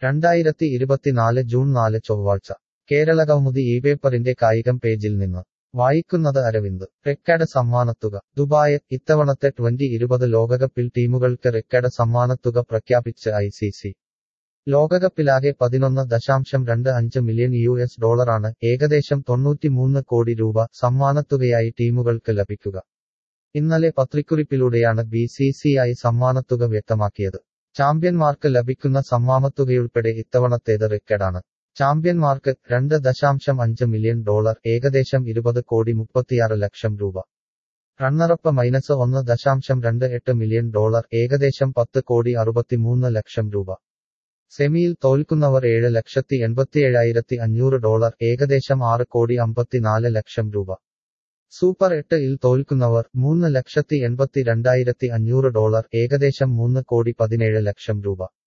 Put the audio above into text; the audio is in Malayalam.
രണ്ടായിരത്തി ഇരുപത്തിനാല് ജൂൺ നാല് ചൊവ്വാഴ്ച കേരളകൗമുദി ഈ പേപ്പറിന്റെ കായികം പേജിൽ നിന്ന് വായിക്കുന്നത് അരവിന്ദ് റെക്കാർഡ് സമ്മാനത്തുക ദുബായ് ഇത്തവണത്തെ ട്വന്റി ഇരുപത് ലോകകപ്പിൽ ടീമുകൾക്ക് റെക്കാർഡ് സമ്മാനത്തുക പ്രഖ്യാപിച്ച് ഐ സി സി ലോകകപ്പിലാകെ പതിനൊന്ന് ദശാംശം രണ്ട് അഞ്ച് മില്യൺ യു എസ് ഡോളറാണ് ഏകദേശം തൊണ്ണൂറ്റിമൂന്ന് കോടി രൂപ സമ്മാനത്തുകയായി ടീമുകൾക്ക് ലഭിക്കുക ഇന്നലെ പത്രിക്കുറിപ്പിലൂടെയാണ് ബി സി സി ഐ സമ്മാനത്തുക വ്യക്തമാക്കിയത് ചാമ്പ്യന്മാർക്ക് ലഭിക്കുന്ന സമ്മാനത്തുകയുൾപ്പെടെ ഇത്തവണത്തേത് റെക്കോർഡാണ് ചാമ്പ്യന്മാർക്ക് രണ്ട് ദശാംശം അഞ്ച് മില്യൺ ഡോളർ ഏകദേശം ഇരുപത് കോടി മുപ്പത്തിയാറ് ലക്ഷം രൂപ റണ്ണറപ്പ് മൈനസ് ഒന്ന് ദശാംശം രണ്ട് എട്ട് മില്യൺ ഡോളർ ഏകദേശം പത്ത് കോടി അറുപത്തിമൂന്ന് ലക്ഷം രൂപ സെമിയിൽ തോൽക്കുന്നവർ ഏഴ് ലക്ഷത്തി എൺപത്തിയേഴായിരത്തി അഞ്ഞൂറ് ഡോളർ ഏകദേശം ആറ് കോടി അമ്പത്തിനാല് ലക്ഷം രൂപ സൂപ്പർ എട്ട് ഇൽ തോൽക്കുന്നവർ മൂന്ന് ലക്ഷത്തി എൺപത്തി രണ്ടായിരത്തി അഞ്ഞൂറ് ഡോളർ ഏകദേശം മൂന്ന് കോടി പതിനേഴ് ലക്ഷം രൂപ